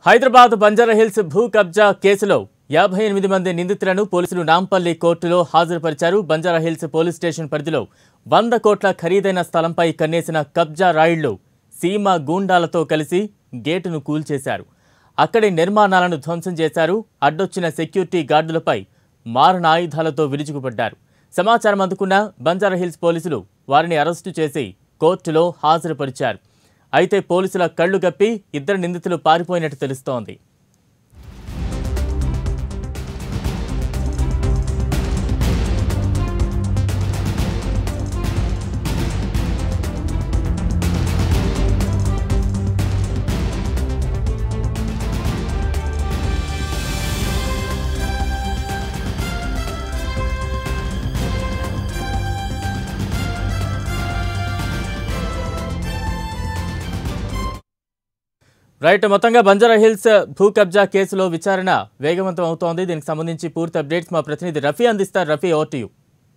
హైదరాబాద్ బంజారాహిల్స్ భూ కబ్జా కేసులో యాభై ఎనిమిది మంది నిందితులను పోలీసులు నాంపల్లి కోర్టులో హాజరుపరిచారు బంజారాహిల్స్ పోలీస్ స్టేషన్ పరిధిలో వంద కోట్ల ఖరీదైన స్థలంపై కన్నేసిన కబ్జా రాయిళ్లు సీమ గూండాలతో కలిసి గేటును కూల్చేశారు అక్కడి నిర్మాణాలను ధ్వంసం చేశారు అడ్డొచ్చిన సెక్యూరిటీ గార్డులపై మారణ ఆయుధాలతో విరుచుకుపడ్డారు సమాచారం అందుకున్న బంజారాహిల్స్ పోలీసులు వారిని అరెస్టు చేసి కోర్టులో హాజరుపరిచారు అయితే పోలీసుల కళ్లు గప్పి ఇద్దరు నిందితులు పారిపోయినట్టు తెలుస్తోంది రైట్ మొత్తంగా బంజారా హిల్స్ భూ కబ్జా కేసులో విచారణ వేగవంతం అవుతోంది దీనికి సంబంధించి పూర్తి అప్డేట్స్ మా ప్రతినిధి రఫీ అందిస్తారు Rafi over to you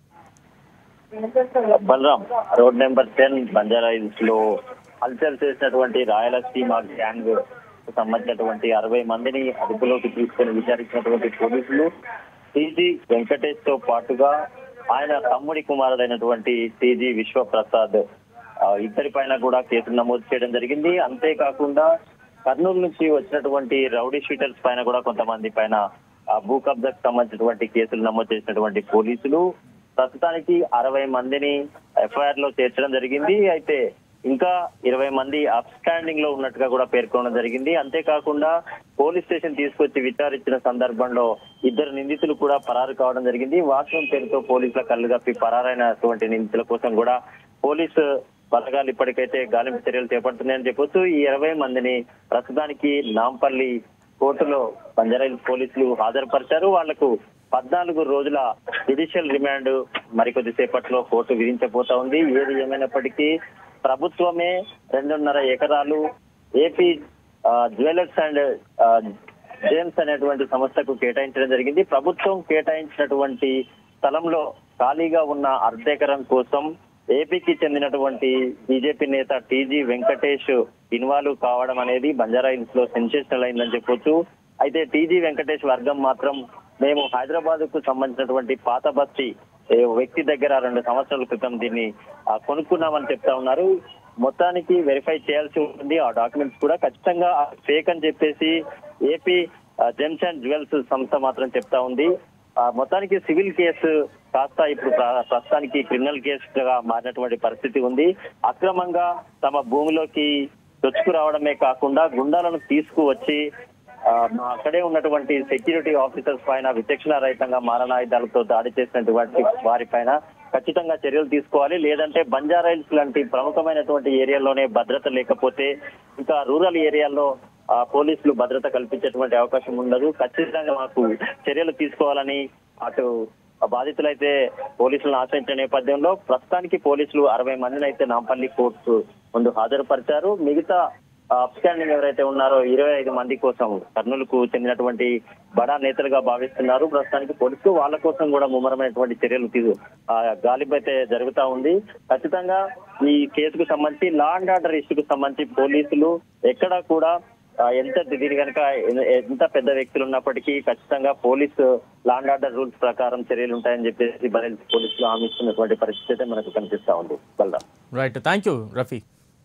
Balaram road number ten Banjara Hills లో హల్చల్ చేసినటువంటి రాయలసీమ గ్యాంగ్ కు సంబంధించినటువంటి అరవై మందిని అదుపులోకి తీసుకొని విచారించినటువంటి పోలీసులు టీజీ వెంకటేష్ తో పాటుగా ఆయన తమ్ముడి కుమారుడైనటువంటి టీజీ విశ్వప్రసాద్ ఆ, ఇద్దరి పైన కూడా కేసులు నమోదు చేయడం జరిగింది అంతేకాకుండా కర్నూలు నుంచి వచ్చినటువంటి రౌడీ షీటర్స్ పైన కూడా కొంతమంది పైన ఆ, భూ కబ్జాకు సంబంధించినటువంటి కేసులు నమోదు చేసినటువంటి పోలీసులు ప్రస్తుతానికి అరవై మందిని ఎఫ్ఐఆర్ లో చేర్చడం జరిగింది అయితే ఇంకా ఇరవై మంది అప్స్టాండింగ్ లో ఉన్నట్టుగా కూడా పేర్కొనడం జరిగింది అంతేకాకుండా పోలీస్ స్టేషన్ తీసుకొచ్చి విచారించిన సందర్భంలో ఇద్దరు నిందితులు కూడా పరారు కావడం జరిగింది వాస్తవం పేరుతో పోలీసుల కళ్ళు కప్పి పరారైనటువంటి నిందితుల కోసం కూడా పోలీసు బలగాలు ఇప్పటికైతే గాలింపు చర్యలు చేపడుతున్నాయని చెప్పొచ్చు ఈ ఇరవై మందిని ప్రస్తుతానికి నాంపల్లి కోర్టులో బంజారాయిల్ పోలీసులు హాజరుపరిచారు వాళ్లకు పద్నాలుగు రోజుల జ్యుడిషియల్ రిమాండ్ మరికొద్ది సేపట్లో కోర్టు విధించబోతా ఉంది ఏది ఏమైనప్పటికీ ప్రభుత్వమే రెండున్నర ఎకరాలు ఏపీ ఆ, జ్యువెలర్స్ అండ్ ఆ, జేమ్స్ అనేటువంటి సంస్థకు కేటాయించడం జరిగింది ప్రభుత్వం కేటాయించినటువంటి స్థలంలో ఖాళీగా ఉన్న అర్ధెకరం కోసం ఏపీకి చెందినటువంటి బీజేపీ నేత టీజీ వెంకటేష్ ఇన్వాల్వ్ కావడం అనేది బంజారా హిల్స్ లో సెన్సేషనల్ అయిందని చెప్పొచ్చు అయితే టీజీ వెంకటేష్ వర్గం మాత్రం మేము హైదరాబాద్ కు సంబంధించినటువంటి పాత బస్తీ ఏ వ్యక్తి దగ్గర రెండు సంవత్సరాల క్రితం దీన్ని ఆ, కొనుక్కున్నామని చెప్తా ఉన్నారు మొత్తానికి వెరిఫై చేయాల్సి ఉంటుంది ఆ డాక్యుమెంట్స్ కూడా ఖచ్చితంగా ఫేక్ అని చెప్పేసి ఏపీ జెమ్స్ అండ్ జ్యువెల్స్ సంస్థ మాత్రం చెప్తా ఉంది ఆ, మొత్తానికి సివిల్ కేసు కాస్త ఇప్పుడు ప్ర- ప్రస్తుతానికి క్రిమినల్ కేసుగా మారినటువంటి పరిస్థితి ఉంది అక్రమంగా తమ భూమిలోకి చొచ్చుకురావడమే కాకుండా గుండాలను తీసుకువచ్చి ఆ, మా అక్కడే ఉన్నటువంటి సెక్యూరిటీ ఆఫీసర్స్ పైన విచక్షణ రహితంగా మారణాయుధాలతో దాడి చేసినటువంటి వారి పైన ఖచ్చితంగా చర్యలు తీసుకోవాలి లేదంటే బంజారాయిల్స్ లాంటి ప్రముఖమైనటువంటి ఏరియాలోనే భద్రత లేకపోతే ఇంకా రూరల్ ఏరియాల్లో ఆ, పోలీసులు భద్రత కల్పించేటువంటి అవకాశం ఉండదు ఖచ్చితంగా మాకు చర్యలు తీసుకోవాలని అటు బాధితులైతే పోలీసులను ఆశ్రయించిన నేపథ్యంలో ప్రస్తుతానికి పోలీసులు అరవై మందిని అయితే నాంపల్లి కోర్టు ముందు హాజరుపరిచారు మిగతా అప్స్టాండింగ్ ఎవరైతే ఉన్నారో ఇరవై ఐదు మంది కోసం కర్నూలుకు చెందినటువంటి బడా నేతలుగా భావిస్తున్నారు ప్రస్తుతానికి పోలీసులు వాళ్ళ కోసం కూడా ముమ్మరమైనటువంటి చర్యలు తీ ఆ, గాలింపు అయితే జరుగుతా ఉంది ఖచ్చితంగా ఈ కేసుకు సంబంధించి లా అండ్ ఆర్డర్ ఇష్యూకు సంబంధించి పోలీసులు ఎక్కడా కూడా ఆ, ఎంత దీని కనుక ఎంత పెద్ద వ్యక్తులు ఉన్నప్పటికీ ఖచ్చితంగా police law and order rules ప్రకారం చర్యలు ఉంటాయని చెప్పేసి బరెల్ పోలీసులు హామీ ఇస్తున్నటువంటి పరిస్థితి అయితే మనకు కనిపిస్తా ఉంది Balaram right thank you Rafi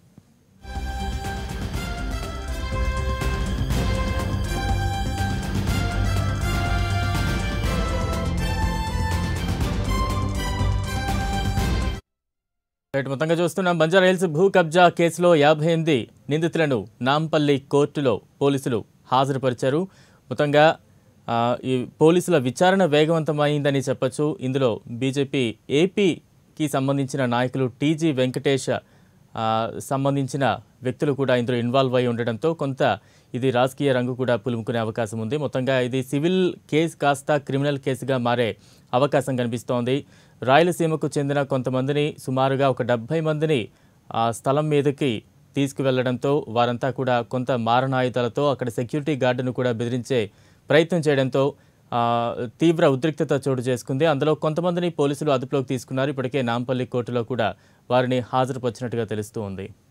right మొత్తంగా చూస్తున్నాం బంజారా హిల్స్ భూ కబ్జా కేసులో యాభై ఎనిమిది నిందితులను నాంపల్లి కోర్టులో పోలీసులు హాజరుపరిచారు మొత్తంగా ఆ, ఈ పోలీసుల విచారణ వేగవంతమైందని చెప్పొచ్చు ఇందులో బీజేపీ ఏపీకి సంబంధించిన నాయకులు టీజీ వెంకటేష్ ఆ, సంబంధించిన వ్యక్తులు కూడా ఇందులో ఇన్వాల్వ్ అయి ఉండడంతో కొంత ఇది రాజకీయ రంగు కూడా పులుముకునే అవకాశం ఉంది మొత్తంగా ఇది సివిల్ కేసు కాస్త క్రిమినల్ కేసుగా మారే అవకాశం కనిపిస్తోంది రాయలసీమకు చెందిన కొంతమందిని సుమారుగా ఒక డెబ్బై మందిని ఆ స్థలం మీదకి తీసుకువెళ్లడంతో వారంతా కూడా కొంత మారణాయుధాలతో అక్కడ సెక్యూరిటీ గార్డును కూడా బెదిరించే ప్రయత్నం చేయడంతో ఆ, తీవ్ర ఉద్రిక్తత చోటు చేసుకుంది అందులో కొంతమందిని పోలీసులు అదుపులోకి తీసుకున్నారు ఇప్పటికే నాంపల్లి కోర్టులో కూడా వారిని హాజరుపరిచినట్టుగా తెలుస్తూ ఉంది